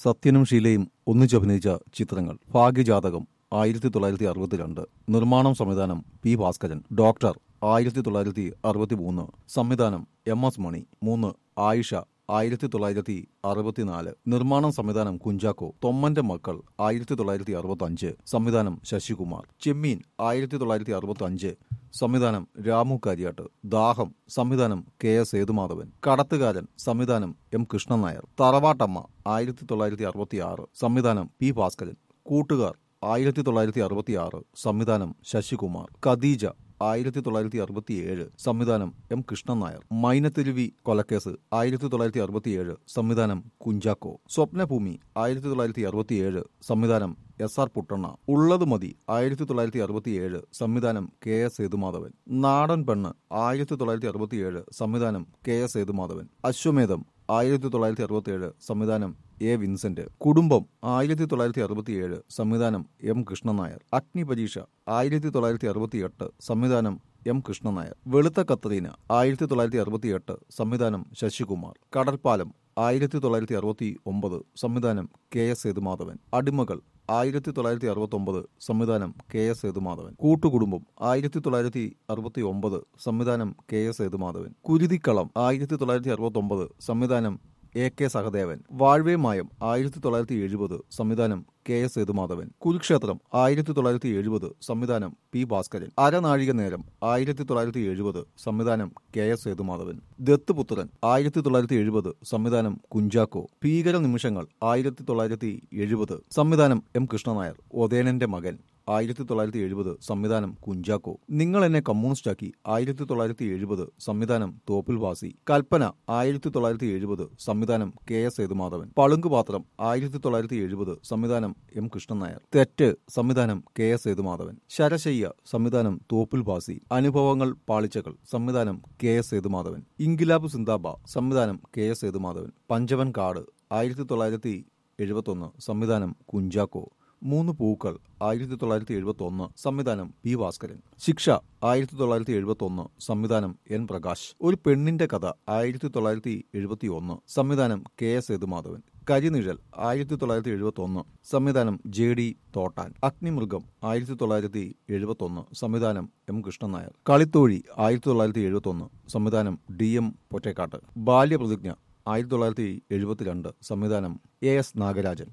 സത്യനും ഷീലയും ഒന്നിച്ചഭിനയിച്ച ചിത്രങ്ങൾ ഭാഗ്യജാതകം ആയിരത്തി തൊള്ളായിരത്തി അറുപത്തിരണ്ട് നിർമ്മാണം സംവിധാനം പി ഭാസ്കരൻ ഡോക്ടർ ആയിരത്തി തൊള്ളായിരത്തി അറുപത്തി മൂന്ന് സംവിധാനം എം എസ് മണി മൂന്ന് ആയിഷ ആയിരത്തി തൊള്ളായിരത്തി അറുപത്തിനാല് നിർമ്മാണം സംവിധാനം കുഞ്ചാക്കോ തൊമ്മന്റെ മക്കൾ ആയിരത്തി തൊള്ളായിരത്തി അറുപത്തി അഞ്ച് സംവിധാനം ശശികുമാർ ചെമ്മീൻ ആയിരത്തി തൊള്ളായിരത്തി അറുപത്തി അഞ്ച് സംവിധാനം രാമു കാര്യാട്ട് ദാഹം സംവിധാനം കെ എസ് സേതുമാധവൻ കടത്തുകാരൻ സംവിധാനം എം കൃഷ്ണൻ നായർ തറവാട്ടമ്മ ആയിരത്തി തൊള്ളായിരത്തി അറുപത്തി ആറ് സംവിധാനം പി ഭാസ്കരൻ കൂട്ടുകാർ ആയിരത്തി തൊള്ളായിരത്തി അറുപത്തി ആറ് സംവിധാനം ശശികുമാർ ഖദീജ ആയിരത്തി തൊള്ളായിരത്തി അറുപത്തിയേഴ് സംവിധാനം എം കൃഷ്ണൻ നായർ മൈനത്തിരുവി കൊലക്കേസ് ആയിരത്തി തൊള്ളായിരത്തി അറുപത്തിയേഴ് സംവിധാനം കുഞ്ചാക്കോ സ്വപ്നഭൂമി ആയിരത്തി തൊള്ളായിരത്തി അറുപത്തിയേഴ് സംവിധാനം എസ് ആർ പുട്ടണ്ണ ഉള്ളത് മതി ആയിരത്തി തൊള്ളായിരത്തി അറുപത്തിയേഴ് സംവിധാനം കെ എസ് സേതുമാധവൻ നാടൻ പെണ്ണ് ആയിരത്തി തൊള്ളായിരത്തി അറുപത്തിയേഴ് സംവിധാനം കെ എസ് സേതുമാധവൻ അശ്വമേധം ആയിരത്തി തൊള്ളായിരത്തി അറുപത്തിയേഴ് സംവിധാനം എ വിൻസെന്റ് കുടുംബം ആയിരത്തി തൊള്ളായിരത്തി അറുപത്തിയേഴ് സംവിധാനം എം കൃഷ്ണൻ നായർ അഗ്നി പരീക്ഷ ആയിരത്തി തൊള്ളായിരത്തി അറുപത്തിയെട്ട് സംവിധാനം എം കൃഷ്ണൻ നായർ വെളുത്ത കത്രീന ആയിരത്തി തൊള്ളായിരത്തി അറുപത്തിയെട്ട് സംവിധാനം ശശികുമാർ കടൽപ്പാലം ആയിരത്തി തൊള്ളായിരത്തി അറുപത്തി ഒമ്പത് സംവിധാനം കെ എസ് സേതുമാധവൻ അടിമകൾ ആയിരത്തി തൊള്ളായിരത്തി അറുപത്തി ഒമ്പത് സംവിധാനം കെ എസ് സേതുമാധവൻ കൂട്ടുകുടുംബം ആയിരത്തി തൊള്ളായിരത്തി അറുപത്തി ഒമ്പത് സംവിധാനം കെ എസ് സേതുമാധവൻ കുരുതിക്കളം ആയിരത്തി തൊള്ളായിരത്തി അറുപത്തി ഒമ്പത് സംവിധാനം എ കെ സഹദേവൻ വാഴ്വേ മായം ആയിരത്തി തൊള്ളായിരത്തി എഴുപത് സംവിധാനം കെ എസ് സേതുമാധവൻ കുരുക്ഷേത്രം ആയിരത്തി തൊള്ളായിരത്തി എഴുപത് സംവിധാനം പി ഭാസ്കരൻ അരനാഴിക നേരം ആയിരത്തി തൊള്ളായിരത്തി എഴുപത് സംവിധാനം കെ എസ് സേതുമാധവൻ ദത്തുപുത്രൻ ആയിരത്തി തൊള്ളായിരത്തി എഴുപത് സംവിധാനം കുഞ്ചാക്കോ ഭീകര നിമിഷങ്ങൾ ആയിരത്തി തൊള്ളായിരത്തി എഴുപത് സംവിധാനം എം കൃഷ്ണനായർ ഒതേനന്റെ മകൻ ആയിരത്തി തൊള്ളായിരത്തി എഴുപത് സംവിധാനം കുഞ്ചാക്കോ നിങ്ങൾ എന്നെ കമ്മ്യൂണിസ്റ്റാക്കി ആയിരത്തി തൊള്ളായിരത്തി എഴുപത് സംവിധാനം തോപ്പിൽ വാസി കൽപ്പന ആയിരത്തി തൊള്ളായിരത്തി എഴുപത് സംവിധാനം കെ എസ് സേതുമാധവൻ പളുങ്കുപാത്രം ആയിരത്തി തൊള്ളായിരത്തി എഴുപത് സംവിധാനം എം കൃഷ്ണൻ നായർ തെറ്റ് സംവിധാനം കെ എസ് സേതുമാധവൻ ശരശയ്യ സംവിധാനം തോപ്പിൽ വാസി അനുഭവങ്ങൾ പാളിച്ചകൾ സംവിധാനം കെ എസ് സേതുമാധവൻ ഇൻകിലാബ് സിന്ദാബ സംവിധാനം കെ എസ് സേതുമാധവൻ പഞ്ചവൻ കാട് ആയിരത്തി തൊള്ളായിരത്തി എഴുപത്തൊന്ന് സംവിധാനം കുഞ്ചാക്കോ മൂന്ന് പൂക്കൾ ആയിരത്തി തൊള്ളായിരത്തി എഴുപത്തി ഒന്ന് സംവിധാനം പി ഭാസ്കരൻ ശിക്ഷ ആയിരത്തി തൊള്ളായിരത്തി എഴുപത്തി ഒന്ന് സംവിധാനം എൻ പ്രകാശ് ഒരു പെണ്ണിന്റെ കഥ ആയിരത്തി തൊള്ളായിരത്തി എഴുപത്തി ഒന്ന് സംവിധാനം കെ എസ് സേതുമാധവൻ കരിനിഴൽ ആയിരത്തി തൊള്ളായിരത്തി എഴുപത്തി ഒന്ന് സംവിധാനം ജെ ഡി തോട്ടാൻ അഗ്നിമൃഗം ആയിരത്തി തൊള്ളായിരത്തി എഴുപത്തി ഒന്ന് സംവിധാനം എം കൃഷ്ണൻ നായർ കളിത്തോഴി ആയിരത്തി തൊള്ളായിരത്തി എഴുപത്തി ഒന്ന് സംവിധാനം ഡി എം പൊറ്റേക്കാട്ട് ബാല്യപ്രതിജ്ഞ ആയിരത്തി തൊള്ളായിരത്തി എഴുപത്തിരണ്ട് സംവിധാനം എ എസ് നാഗരാജൻ